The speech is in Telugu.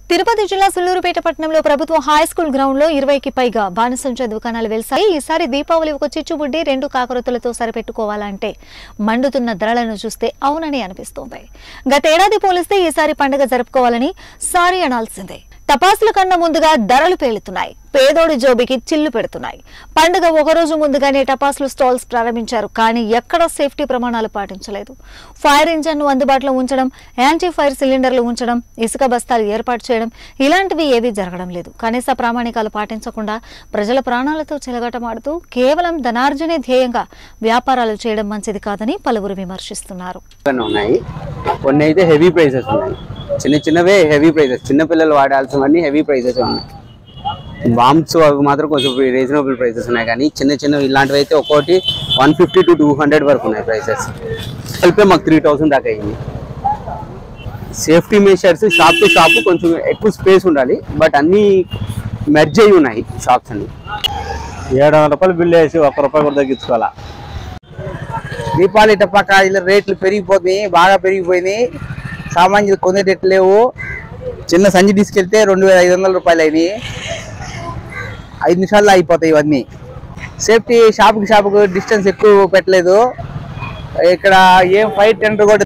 తిరుపతి జిల్లా సుల్లూరుపేట పట్టణంలో ప్రభుత్వ హై స్కూల్ గ్రౌండ్ లో ఇరవైకి పైగా బాణసంచ దుకాణాలు వెలిసాయి ఈసారి దీపావళి ఒక చిచ్చుబుడ్డి రెండు కాకరొత్తులతో సరిపెట్టుకోవాలంటే మండుతున్న ధరలను చూస్తే అవునని అనిపిస్తోంది గతేడాది పోలిస్తే ఈసారి పండుగ జరుపుకోవాలని సారీ అనాల్సిందే టపాసుల కన్నా ముందుగా ధరలు పేలుతున్నాయి పేదోడి జోబికి చిల్లు పెడుతున్నాయి పండుగ ఒక రోజు ముందుగానే టపాసులు స్టాల్స్ ప్రారంభించారు కానీ ఎక్కడ సేఫ్టీ ప్రమాణాలు పాటించలేదు ఫైర్ ఇంజన్ను అందుబాటులో ఉంచడం యాంటీ ఫైర్ సిలిండర్లు ఉంచడం ఇసుక బస్తాలు ఏర్పాటు చేయడం ఇలాంటివి ఏవీ జరగడం లేదు కనీస ప్రామాణికాలు పాటించకుండా ప్రజల ప్రాణాలతో చెలగాటమాడుతూ కేవలం ధనార్జనే ధ్యేయంగా వ్యాపారాలు చేయడం మంచిది కాదని పలువురు విమర్శిస్తున్నారు కొన్ని ఉన్నాయి కొన్ని అయితే హెవీ ప్రైసెస్ ఉన్నాయి చిన్న చిన్నవే హెవీ ప్రైసెస్ చిన్న పిల్లలు వాడాల్సినవన్నీ హెవీ ప్రైసెస్ ఉన్నాయి బాంబ్స్ అవి మాత్రం కొంచెం రీజనబుల్ ప్రైసెస్ ఉన్నాయి కానీ చిన్న చిన్నవి ఇలాంటివి అయితే ఒక్కోటి one fifty to two hundred వరకు ఉన్నాయి ప్రైసెస్ కలిపే మాకు త్రీ థౌసండ్ దాకా అయింది safety measures shop to shop కొంచెం ఎక్కువ స్పేస్ ఉండాలి బట్ అన్నీ మెర్జ్ అయి ఉన్నాయి షాప్స్ అన్ని ఏడు వందల రూపాయలు బిల్లు వేసి ఒక్క రూపాయి కూడా తగ్గించుకోవాలా దీపావళి టపాకాయల రేట్లు పెరిగిపోతున్నాయి బాగా పెరిగిపోయినాయి సామాన్యులు కొనేటట్లు లేవు చిన్న సంచి తీసుకెళ్తే రెండు వేల ఐదు వందల రూపాయలు అయినాయి ఐదు నిమిషాల్లో అయిపోతాయి ఇవన్నీ సేఫ్టీ షాప్కి షాప్కి డిస్టెన్స్ ఎక్కువ పెట్టలేదు ఇక్కడ ఏం ఫైర్ టెండర్ కూడా